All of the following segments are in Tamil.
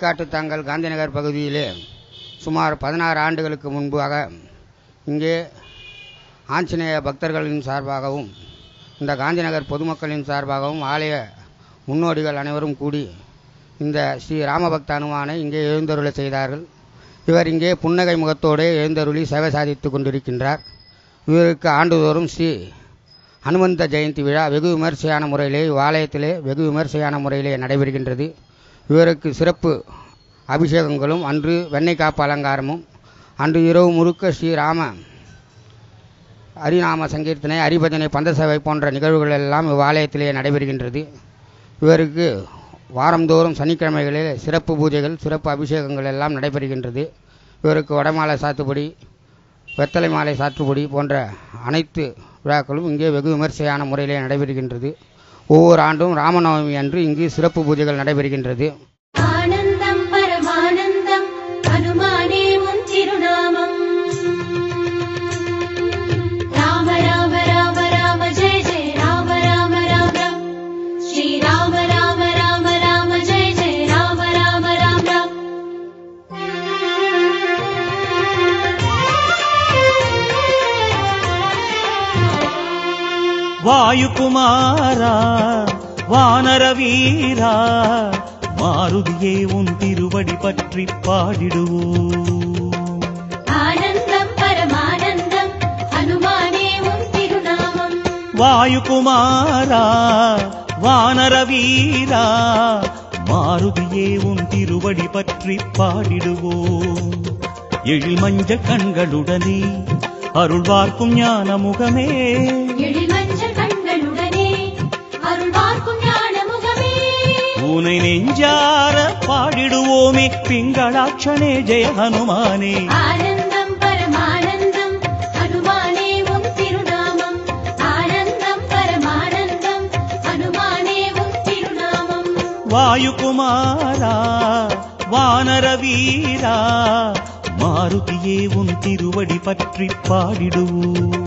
உயிர்காட்டு தாங்கல் காந்திநகர் பகுதியிலே சுமார் பதினாறு ஆண்டுகளுக்கு முன்பாக இங்கே ஆஞ்சநேய பக்தர்களின் சார்பாகவும் இந்த காந்திநகர் பொதுமக்களின் சார்பாகவும் ஆலய முன்னோடிகள் அனைவரும் கூடி இந்த ஸ்ரீ ராமபக்த அனுமானை இங்கே எழுந்தருளை செய்தார்கள் இவர் இங்கே புன்னகை முகத்தோடு எழுந்தருளி சேவை சாதித்து கொண்டிருக்கின்றார் இவருக்கு ஆண்டுதோறும் ஸ்ரீ ஹனுமந்த ஜெயந்தி விழா வெகு விமர்சையான முறையிலே இவ்வாலயத்திலே வெகு விமர்சையான முறையிலே நடைபெறுகின்றது இவருக்கு சிறப்பு அபிஷேகங்களும் அன்று வெண்ணெய் காப்பு அலங்காரமும் அன்று இரவு முழுக்க ஸ்ரீராம ஹரிநாம சங்கீர்த்தனை ஹரிபஜனை பந்தசபை போன்ற நிகழ்வுகள் எல்லாம் இவ்வாலயத்திலே நடைபெறுகின்றது இவருக்கு வாரந்தோறும் சனிக்கிழமைகளில் சிறப்பு பூஜைகள் சிறப்பு அபிஷேகங்கள் எல்லாம் நடைபெறுகின்றது இவருக்கு வடமாலை சாத்துப்படி வெத்தலை மாலை சாற்றுப்படி போன்ற அனைத்து விழாக்களும் இங்கே வெகு விமர்சையான முறையிலே நடைபெறுகின்றது ஒவ்வொரு ஆண்டும் ராமநவமி அன்று இங்கு சிறப்பு பூஜைகள் நடைபெறுகின்றது ஆனந்தம் பரமானந்தம் அனுமானே உன் திருநாமம் ராம ராம ராம ராம ஜெய ஜெய ராம ராம ராம ராம் ஸ்ரீ ராம ராம ராம ராம ஜெய ஜெய ராம ராம ராம ராம் வாயுகுமாரா வானர வீரா மாருதியே உன் திருவடி பற்றி பாடிடுவோம் ஆனந்தம் பரமானந்தம் அனுமானே உன் திருநாமம் வாயுகுமாரா வானர வீரா மாருதியே உன் திருவடி பற்றி பாடிடுவோம் எழில் மஞ்சள் கண்களுடனே அருள் பார்க்கும் ஞான முகமே எழில் மஞ்சள் கண்களுடனே அருள் பார்க்கும் ஞான முகமே உனை நெஞ்சார பாடிடுவோமே பிங்களாட்சனே ஜெய ஹனுமானே ஆனந்தம் பரமானந்தம் அனுமானே உன் திருநாமம் ஆனந்தம் பரமானந்தம் அனுமானே உன் திருநாமம் வாயுகுமாரா வானர வீரா மாருதியே உன் திருவடி பற்றி பாடிடுவோம்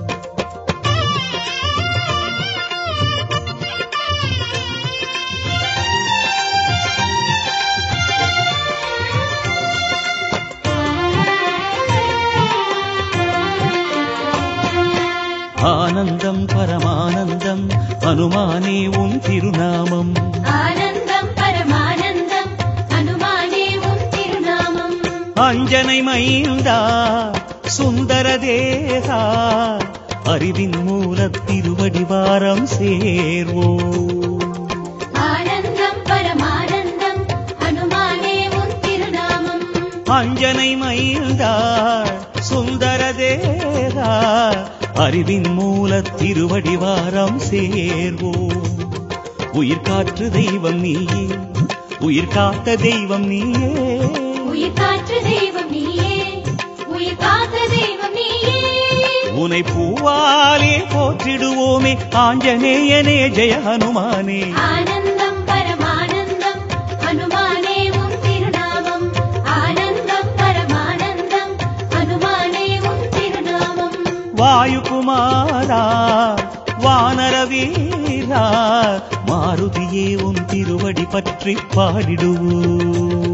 ஆனந்தம் பரமானந்தம் அனுமானே உன் திருநாமம் ஆனந்தம் பரமானந்தம் அனுமானே உன் திருநாமம் அஞ்சனை மைந்தா சுந்தர தேகா அறிவின் மூலத் திருவடி வாரம் சேர்வோம் ஆனந்தம் பரமானந்தம் அனுமானே உன் திருநாமம் அஞ்சனை மைந்தா சுந்தர தேகா அறிவின் மூலத் திருவடி வாரம் சேர்வோம் உயிர் காற்று தெய்வம் நீயே உயிர் காத்த தெய்வம் நீயே உயிர் காற்று தெய்வம் நீயே உயிர் காத்த தெய்வம் நீயே உனை பூவாலே போற்றிடுவோமே ஆஞ்சநேயனே ஜெய ஹனுமானே ஆனந்தம் பரமானந்தம் அனுமானே உன் திருநாமம் ஆனந்தம் பரமானந்தம் அனுமானே உன் திருநாமம் வாயுகுமாரா வானர வீரா மாருதியே உன் திருவடி பற்றி பாடிடுவோம்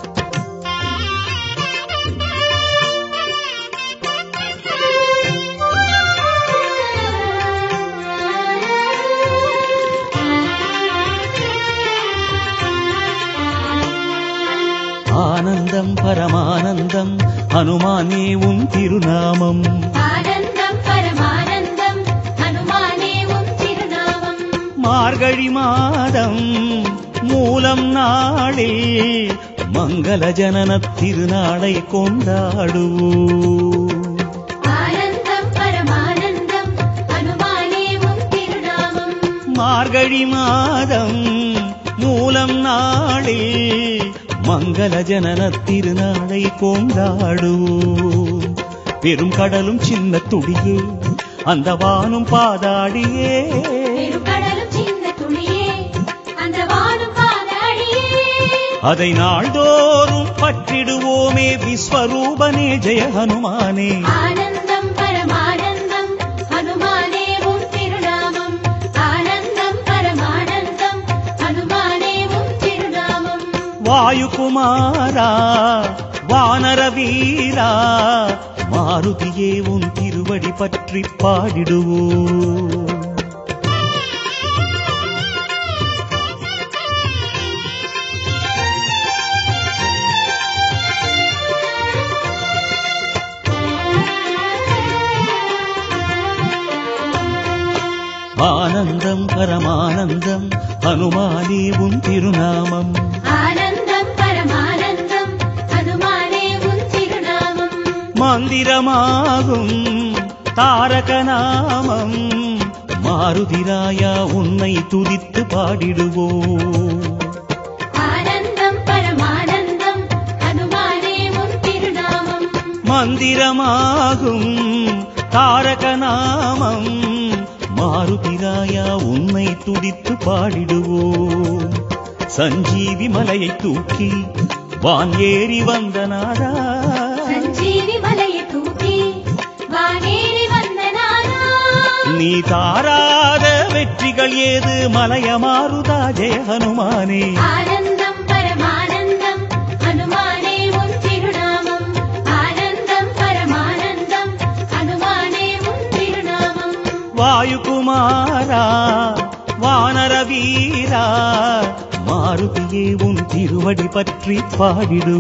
ஆனந்தம் பரமானந்தம் ஹனுமானே உன் திருநாமம் ஆனந்தம் பரமானந்தம் அனுமானே உன் திருநாமம் மார்கழி மாதம் மூலம் நாளில் மங்கள ஜனன திருநாளை கொண்டாடுவோம் ஆனந்தம் பரமானந்தம் அனுமானே உன் திருநாமம் மார்கழி மாதம் மூலம் நாளில் மங்கள ஜனன திருநாளை கொண்டாடுவோம் பெரும் கடலும் சின்ன துடியே அந்த வானும் பாதாடியே பெருங்கடலும் சின்ன துளியே அந்த வானும் பாதாடியே அதை நாள்தோறும் பற்றிடுவோமே விஸ்வரூபனே ஜெய ஹனுமானே ஆனந்தம் பரமானந்தம் அனுமானே உன் திருநாமம் ஆனந்தம் பரமானந்தம் அனுமானே உன் திருநாமம் வாயுகுமாரா வானர வீரா மாருதியே உன் திருவடி பற்றி பாடிடுவோம் ஆனந்தம் பரமானந்தம் ஹனுமானே உன் திருநாமம் ஆனந்தம் பரமானந்தம் ஹனுமானே உன் திருநாமம் மந்திரமாகும் தாரக நாமம் மாருதிராயா உன்னை துதித்து பாடிடுவோம் ஆனந்தம் பரமானந்தம் ஹனுமானே உன் திருநாமம் மந்திரமாகும் தாரக நாமம் மாருதிராயா உன்னை துதித்து பாடிடுவோம் சஞ்சீவி மலையை தூக்கி வான் ஏறி வந்த நாதா சஞ்சீவி மலையை தூக்கி வானேறி வந்த நாதா நீ தாராத வெற்றிகள் ஏது மலைய மாறுதா ஜெய ஹனுமானே ஆனந்தம் பரமானந்தம் ஹனுமானே உன் திருநாமம் ஆனந்தம் பரமானந்தம் ஹனுமானே உன் திருநாமம் வாயுகுமாரா வானர வீரா மாருதியே உன் திருவடி பற்றி பாடிடு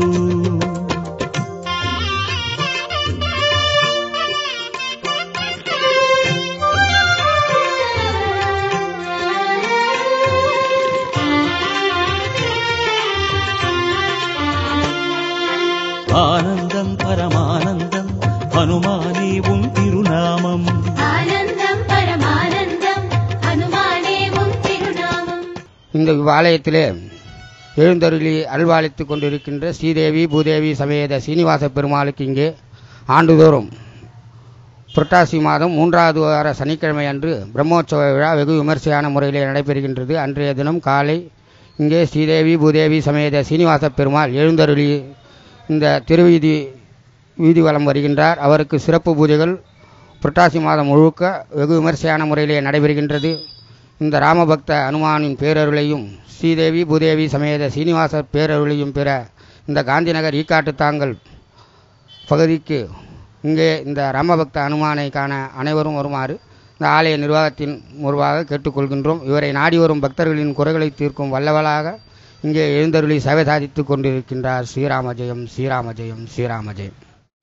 ஆனந்தம் பரமானந்தம் ஹனுமானே உன் திருநாமம் ஆனந்தம் பரமானந்தம் ஹனுமானே உன் திருநாமம் இந்த ஆலயத்திலே எழுந்தருளி அல்வாளித்துக் கொண்டிருக்கின்ற ஸ்ரீதேவி பூதேவி சமேத சீனிவாச பெருமாளுக்கு இங்கே ஆண்டுதோறும் புரட்டாசி மாதம் மூன்றாவது வார சனிக்கிழமை அன்று பிரம்மோற்சவ விழா வெகு விமர்சையான முறையிலே நடைபெறுகின்றது அன்றைய தினம் காலை இங்கே ஸ்ரீதேவி பூதேவி சமேத சீனிவாச பெருமாள் எழுந்தருளி இந்த திருவீதி வீதி வலம் வருகின்றார் அவருக்கு சிறப்பு பூஜைகள் புரட்டாசி மாதம் முழுக்க வெகு விமர்சையான முறையிலே நடைபெறுகின்றது இந்த ராமபக்த அனுமானின் பேரருளையும் ஸ்ரீதேவி பூதேவி சமேத சீனிவாசர் பேரருளையும் பெற இந்த காந்திநகர் ஈக்காட்டுத்தாங்கல் பகுதிக்கு இங்கே இந்த ராமபக்த அனுமானை காண அனைவரும் வருமாறு இந்த ஆலய நிர்வாகத்தின் முன்பாக கேட்டுக்கொள்கின்றோம் இவரை நாடி வரும் பக்தர்களின் குறைகளை தீர்க்கும் வல்லவளாக இங்கே எழுந்தருளி சேவை சாதித்துக் கொண்டிருக்கின்றார் ஸ்ரீராம ஜெயம் ஸ்ரீராம ஜெயம் ஸ்ரீராம ஜெயம்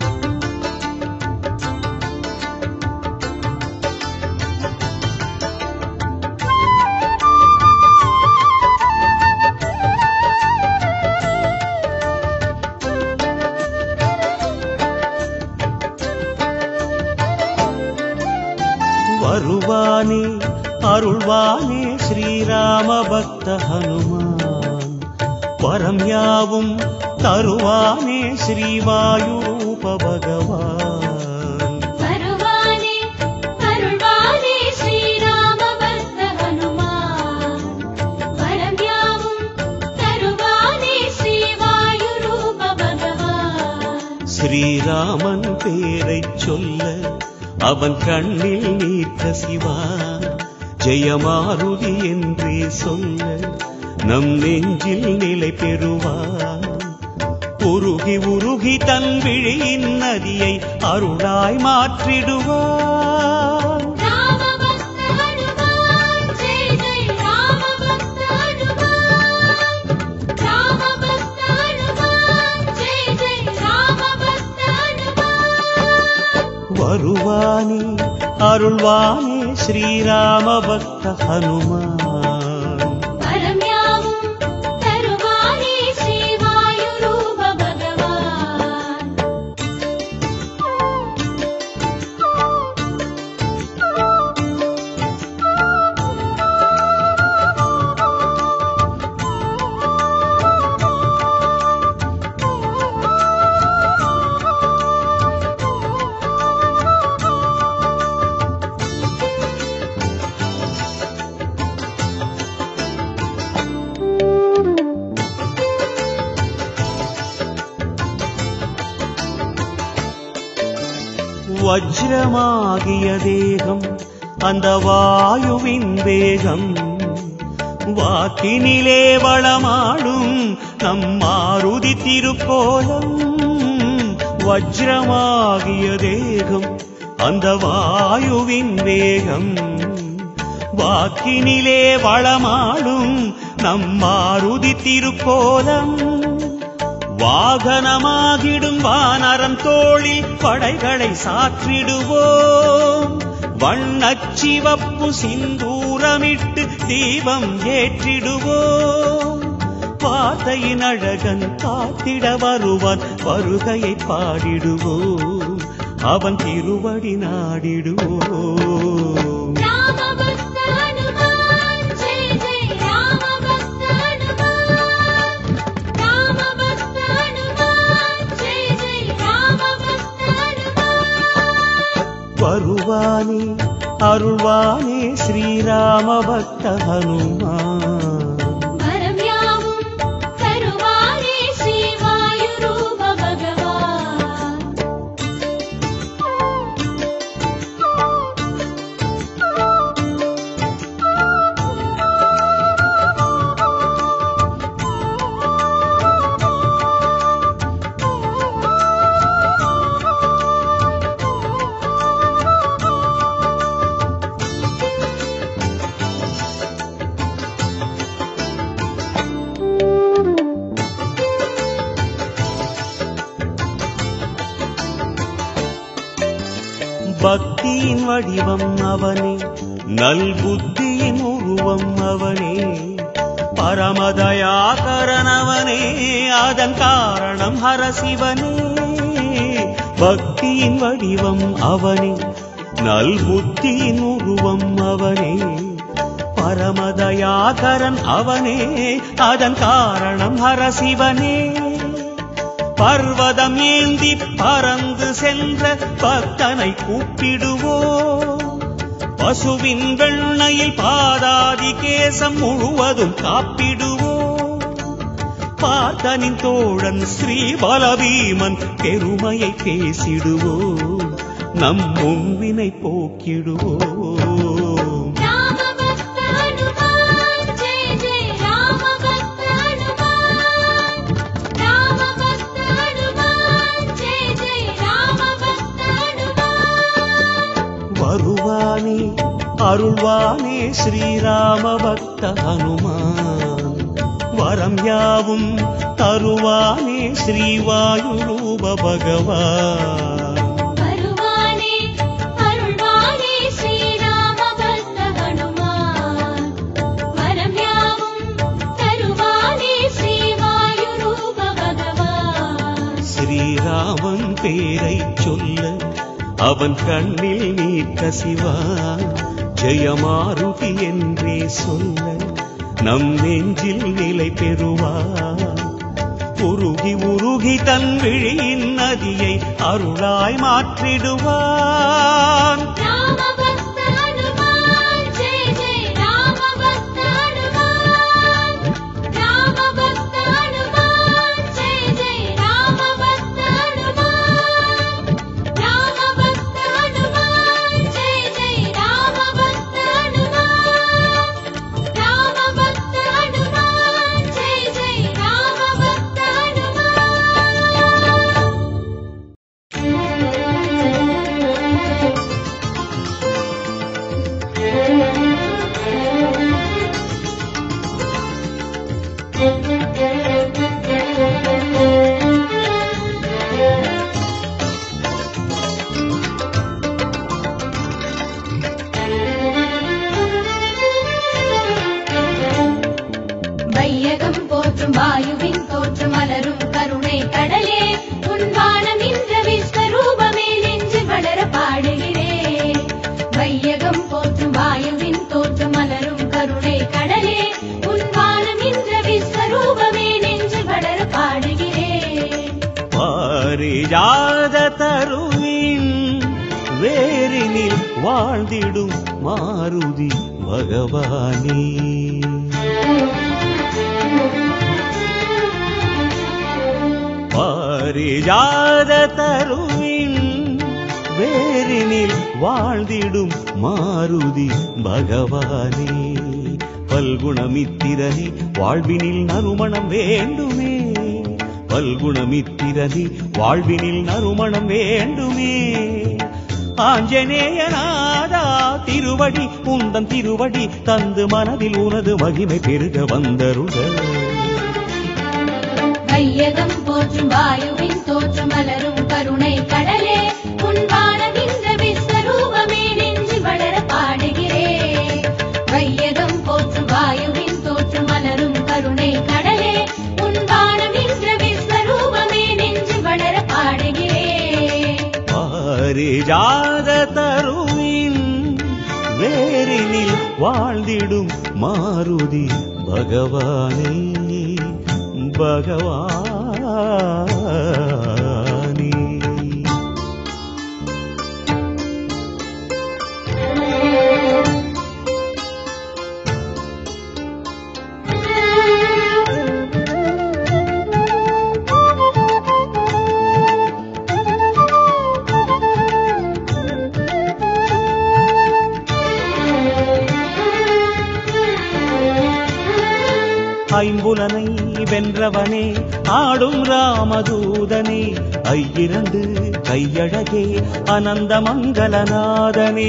வருவானே அருள்வானே ஸ்ரீராம பக்த ஹனுமான் வரம் யாவும் தருவானே ஸ்ரீவாயூரூப பகவான் வருவானே அருள்வானே ஸ்ரீராம பக்த ஹனுமான் வரம் யாவும் தருவானே ஸ்ரீவாயுரூப பகவான் ஸ்ரீராமன் பேரைச் சொல்ல அவன் கண்ணில் நீர் கசிவா ஜெயமாருதி என்றே சொல்ல நம் நெஞ்சில் நிலை பெறுவான் உருகி உருகி தன் விழியின் நதியை அருளாய் மாற்றிடுவான் ராம பக்த ஹனுமான் ஜெய் ஜெய் ராம பக்த ஹனுமான் ராம பக்த ஹனுமான் ஜெய் ஜெய் ராம பக்த ஹனுமான் வருவானே அருள்வானே ஸ்ரீராம பக்த ஹனுமான் வரம் யாவும் தருவானே ஸ்ரீவாயுரூப பகவான் வஜ்ரமாகிய தேகம் அந்த வாயுவின் வேகம் வாக்கினிலே வளமாடும் நம் மாருதி திருக்கோலம் வஜ்ரமாகிய தேகம் அந்த வாயுவின் வேகம் வாக்கினிலே வளமாடும் நம் மாருதி திருக்கோலம் வாகனமாகிடும் வானரம் தோளில் படைகளை சாற்றிடுவோம் வண்ணச்சிவப்பு சிந்தூரமிட்டு தீபம் ஏற்றிடுவோம் வார்த்தையின் அழகன் காத்திட வருவான் வருகையை பாடிடுவோம் அவன் திருவடி நாடிடுவோம் ராம பக்த ஹனுமான் ஜெய ஜெய ராம பக்த ஹனுமான் ராம பக்த ஹனுமான் ஜெய ஜெய ராம பக்த ஹனுமான் வருவானே அருள்வானே ஸ்ரீராம பக்த ஹனுமான் வரம் யாவும் தருவாரே ஸ்ரீ வாயுரூப பகவான் பக்தியின் வடிவம் அவனே நல் புத்தியின் உருவம் அவனே பரமதயாகரன் அவனே அதன் காரணம் ஹரசிவனே பக்தியின் வடிவம் அவனே நல் புத்தியின் உருவம் அவனே பரமதயாகரன் அவனே அதன் காரணம் ஹரசிவனே பர்வதம் ஏந்தி பறந்து சென்ற பக்தனை கூப்பிடுவோம் பசுவின் வெண்ணையில் பாதாதி கேசம் முழுவதும் காப்பிடுவோம் பார்த்தனின் தோழன் ஸ்ரீ பலபீமன் பெருமையை பேசிடுவோம் நம் முன்வினை போக்கிடுவோம் ராம பக்த ஹனுமான் ஜெய ஜெய ராம பக்த ஹனுமான் ராம பக்த ஹனுமான் ஜெய ஜெய ராம பக்த ஹனுமான் வருவானே அருள்வானே ஸ்ரீராம பக்த ஹனுமான் வரம் யாவும் தருவானே ஸ்ரீவாயுரூப பகவான் வருவானே அருள்வானே ஸ்ரீராம பக்த ஹனுமான் வரம் யாவும் தருவானே ஸ்ரீ வாயுரூப பகவான் ஸ்ரீராமன் பேரை சொல்ல அவன் கண்ணில் நீர் கசிவான் ஜெயமாருதி என்றே சொல்ல நம் நெஞ்சில் நிலை பெறுவான் உருகி உருகி தன் விழியின் நதியை அருளாய் மாற்றிடுவான் ராம பக்த ஹனுமான் ஜெய ஜெய ராம பக்த ஹனுமான் ராம பக்த ஹனுமான் ஜெய ஜெய ராம பக்த ஹனுமான் ராம பக்த ஹனுமான் ஜெய ஜெய ராம பக்த ஹனுமான் ராம பக்த ஹனுமான் ஜெய ஜெய ராம பக்த ஹனுமான் வையகம் போற்றும் வாயுவின் தோற்றம் மலரும் கருணை கடலே உன் வானம் இன்ற விஸ்வரூபமே நெஞ்சில் வளர பாடுகிறேன் வையகம் போற்றும் வாயுவின் தோற்றம் மலரும் கருணை கடலே உன் வானம் இன்ற விஸ்வரூபமே நெஞ்சில் வளர பாடுகிறேன் பாரிஜாத தருவின் வேரினில் வாழ்ந்திடும் மாருதி பகவானே பாரிஜாத தருவின் வேரினில் வாழ்ந்திடும் மாருதி பகவானே பல்குணமித்திரனே வாழ்வினில் நறுமணம் வேண்டுமே பல்குணமித்திரனே வாழ்வினில் நறுமணம் வேண்டுமே ஆஞ்சநேயநாதா திருவடி உந்தன் திருவடி தந்து மனதில் உனது மகிமை பெருக வந்தருக வையகம் போற்றும் வாயுவின் தோற்றம் மலரும் கருணை கடலே உன் வானமின்ற விஸ்வரூபமே நெஞ்சு வளர பாடுகிறேன் வையகம் போற்றும் வாயுவின் தோற்றம் மலரும் கருணை கடலே உன் வானமின்ற விஸ்வரூபமே நெஞ்சு வளர பாடுகிறேன் பாரிஜாத தருவின் வேரினில் வாழ்ந்திடும் மாருதி பகவானே பகவானே ஐம்புலனை வென்றவனே ஆடும் ராமதூதனே ஐயிரண்டு கையழகே அனந்த மங்களநாதனே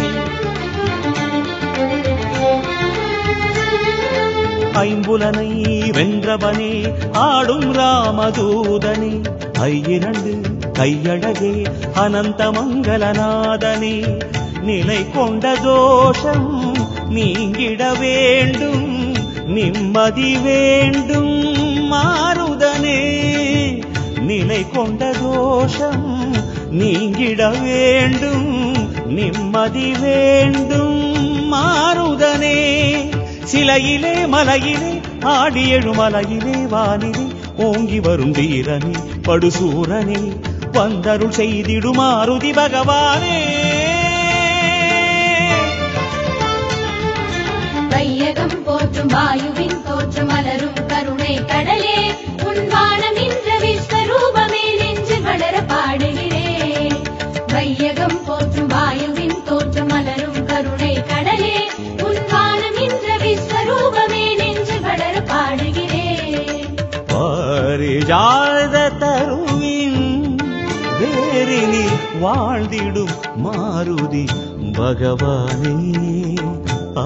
ஐம்புலனை வென்றவனே ஆடும் ராமதூதனே ஐயிரண்டு கையழகே அனந்த மங்களநாதனே நிலை கொண்ட தோஷம் நீங்கிட வேண்டும் நிம்மதி வேண்டும் மாறுதனே நிலை கொண்ட தோஷம் நீங்கிட வேண்டும் நிம்மதி வேண்டும் மாறுதனே சிலையிலே மலையிலே ஆடி எழுமலையிலே வானிலே ஓங்கி வரும் வீரனே படுசூரனே வந்தருள் செய்திடும் மாருதி பகவானே வையகம் போற்றும் வாயுவின் தோற்றம் மலரும் கருணை கடலே உன் வானமின்ற விஸ்வரூபமே நெஞ்சு வளர பாடுகிறேன் வையகம் போற்றும் வாயுவின் தோற்றம் மலரும் கருணை கடலே உன் வானமின்ற விஸ்வரூபமே நெஞ்சு வளர பாடுகிறேன் பாரிஜாத தருவின் வேரினில் வாழ்ந்திடும் மாருதி பகவானே ஆ,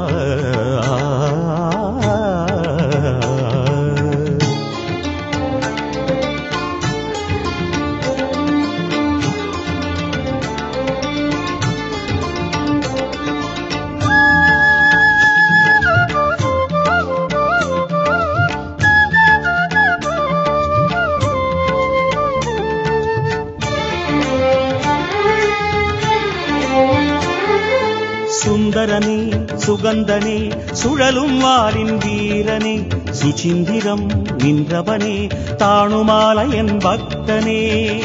சுந்தரனே சுகந்தனே சுழலும் வாரின் வீரனே சுசிந்திரம் நின்றவனே தாணுமாலையன் பக்தனே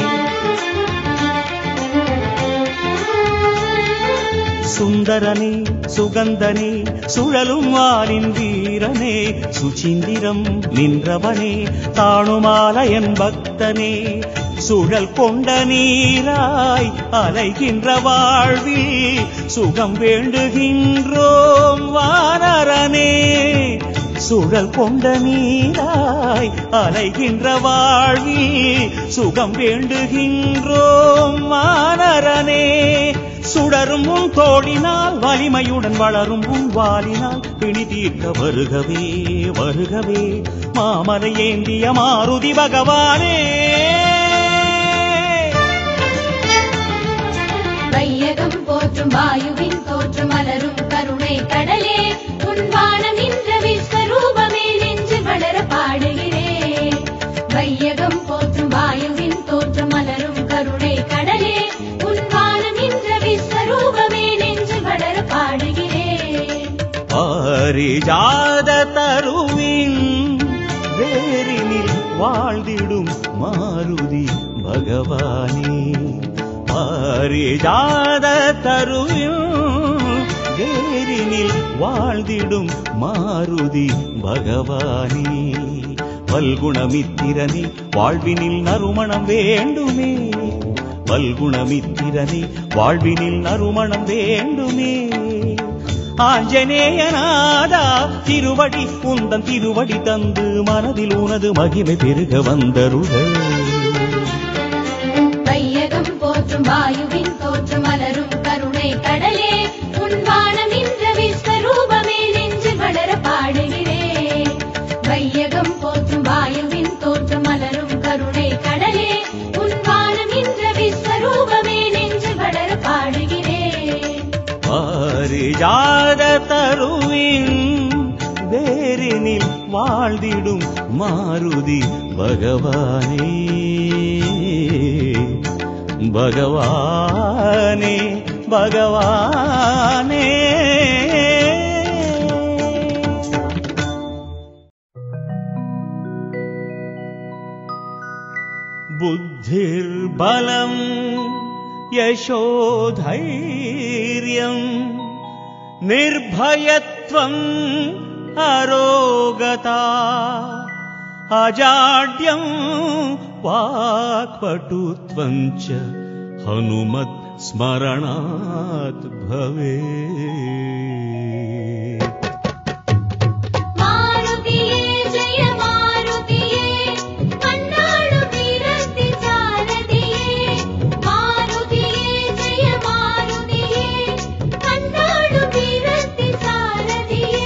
சுந்தரனே சுகந்தனே சுழலும் வாரின் வீரனே சுசிந்திரம் நின்றவனே தாணுமாலையன் பக்தனே சுழல் கொண்ட நீராய் அலைகின்ற வாழ்வில் சுகம் வேண்டுகின்றோம் வானரனே சுழல் கொண்ட நீராய் அலைகின்ற வாழ்வில் சுகம் வேண்டுகின்றோம் வானரனே சுடரும் உன் தோழினால் வலிமையுடன் வளரும் உன் வாலினால் பிணி தீர்க்க வருகவே வருகவே மாமலை ஏந்திய மாருதி பகவானே வையகம் போற்றும் வாயுவின் தோற்றம் மலரும் கருணை கடலே உன் வானமின்ற விஸ்வரூபமே நெஞ்சு வளர பாடுகிறேன் வையகம் போற்றும் வாயுவின் தோற்றம் மலரும் கருணை கடலே உன் வானமின்ற விஸ்வரூபமே நெஞ்சு வளர பாடுகிறேன் பாரிஜாத தருவின் வேரினில் வாழ்ந்திடும் மாருதி பகவானே பாரிஜாத தருவின் வேரினில் வாழ்ந்திடும் மாருதி பகவானே பல்குணமித்திரனே வாழ்வினில் நறுமணம் வேண்டுமே பல்குணமித்திரனே வாழ்வினில் நறுமணம் வேண்டுமே ஆஞ்சநேயநாதா திருவடி உந்தன் திருவடி தந்து மனதில் உனது மகிமை பெருக வந்தருகள் வையகம் போற்றும் வாயுவின் தோற்றம் மலரும் கருணை கடலே உன் வானம் இன்ற விஸ்வரூபமே நெஞ்சில் வளர பாடுகிறேன் வையகம் போற்றும் வாயுவின் தோற்றம் மலரும் கருணை கடலே உன் வானம் இன்ற விஸ்வரூபமே நெஞ்சில் வளர பாடுகிறேன் பாரிஜாத தருவின் வேரினில் வாழ்ந்திடும் மாருதி பகவானே பகவானே பகவானே बुद्धिर्बलम् यशोधैर्यम् निर्भयत्वम् अरोगता अजाड्यम् वाक्पटुत्वम् च हनुमत् स्मरणात् भवेत् மாருதியே ஜெய மாருதியே கண்ணாடு தீரத்தி சாரதியே மாருதியே ஜெய மாருதியே கண்ணாடு தீரத்தி சாரதியே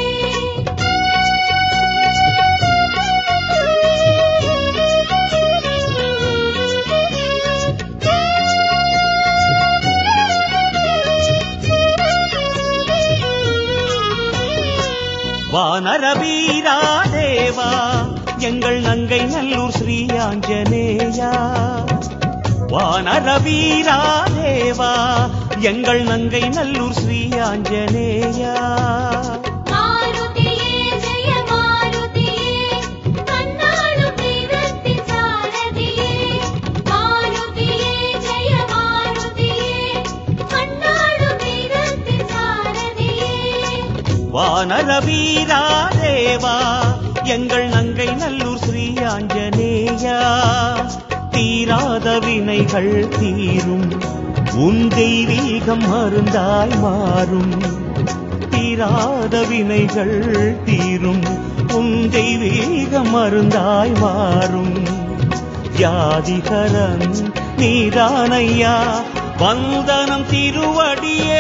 வானர வீரா தேவா எங்கள் நங்கை நல்லூர் ஸ்ரீ ஆஞ்சநேயா வானர வீரா தேவா எங்கள் நங்கை நல்லூர் ஸ்ரீ ஆஞ்சநேயா மாருதியே ஜெய மாருதியே கண்ணாடு தீரத்தி சாரதியே மாருதியே ஜெய மாருதியே கண்ணாடு தீரத்தி சாரதியே வானர வீரா தேவா எங்கள் நங்கை நல்லூர் ஸ்ரீ ஆஞ்சநேயா தீராத வினைகள் தீரும் உன் தெய்வீகம் மருந்தாய் மாறும் தீராத வினைகள் தீரும் உன் தெய்வீகம் மருந்தாய் மாறும் வியாதிகரன் நீதானையா வந்தனம் திருவடியே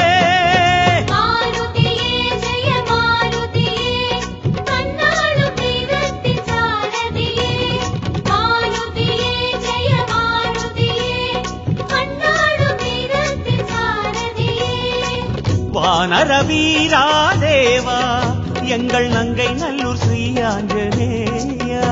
மாருதியே ஜெய மாருதியே கண்ணாடு தீரத்தி சாரதியே மாருதியே ஜெய மாருதியே கண்ணாடு தீரத்தி சாரதியே வானர வீரா தேவா எங்கள் நங்கை நல்லூர் ஸ்ரீ ஆஞ்சநேயா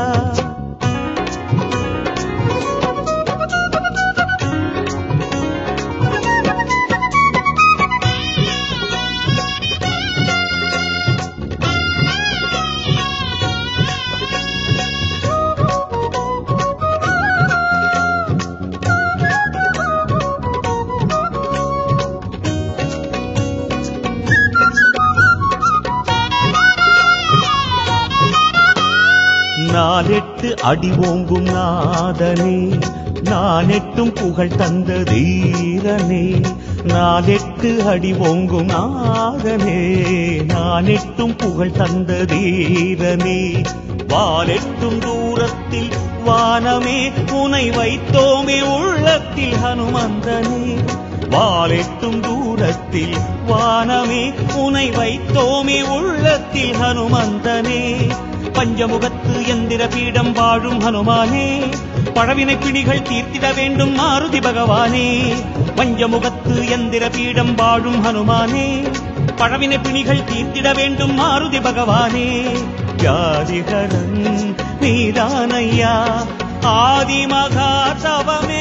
நாலெட்டு அடி ஓங்கும் நாதனே நானெட்டும் புகழ் தந்த தீரனே நாலெட்டு அடி ஓங்கும் நாதனே நானெட்டும் புகழ் தந்த தீரனே வாலெட்டும் தூரத்தில் வானமே உனை வைத்தோமே உள்ளத்தில் ஹனுமந்தனே வாலெட்டும் தூரத்தில் வானமே உனை வைத்தோமே உள்ளத்தில் ஹனுமந்தனே பஞ்சமுகத்து எந்திர பீடம் வாழும் ஹனுமானே பழவினை பிணிகள் தீர்த்திட வேண்டும் மாருதி பகவானே பஞ்சமுகத்து எந்திர பீடம் வாழும் ஹனுமானே பழவினை பிணிகள் தீர்த்திட வேண்டும் மாருதி பகவானே ஜாதிகரன் நீதானையா ஆதிமகா தவமே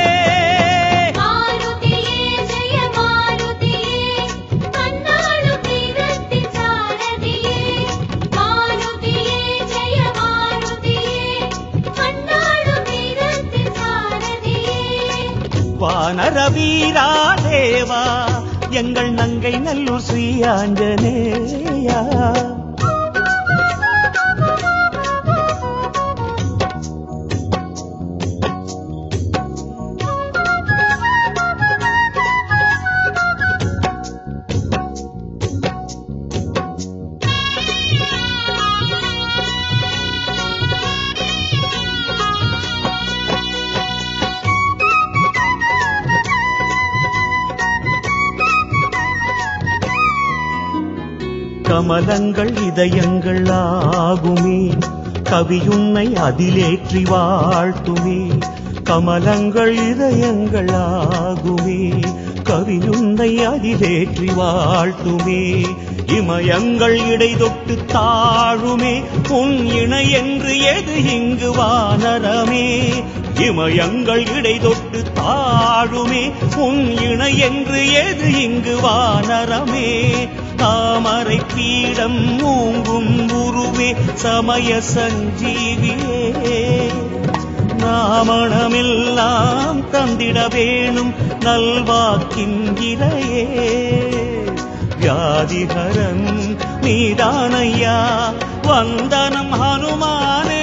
மாருதியே ஜெய மாருதியே கண்ணாடு தீரத்தி சாரதியே மாருதியே ஜெய மாருதியே கண்ணாடு தீரத்தி சாரதியே வானர வீரா தேவா எங்கள் நங்கை நல்லூர் ஸ்ரீ ஆஞ்சநேயா கமலங்கள் இதயங்கள் ஆகுமே கவியுன்னை அதிலேற்றி வாழ்த்துமே கமலங்கள் இதயங்கள் ஆகுமே கவியுன்னை அதிலேற்றி வாழ்த்துமே இமயங்கள் இடை தொட்டு தாழுமே உன் இணை என்று எது இங்கு வானரமே இமயங்கள் இடை தொட்டு தாழுமே உன் இணை என்று எது இங்கு வானரமே தாமரை பீடம் மூங்கும் உருவே சமய சஞ்சீவியே நாமணமெல்லாம் தந்திட வேணும் நல்வாக்கின்கிறையே வியாதிகரன் நீதானையா வந்தனம் ஹனுமானே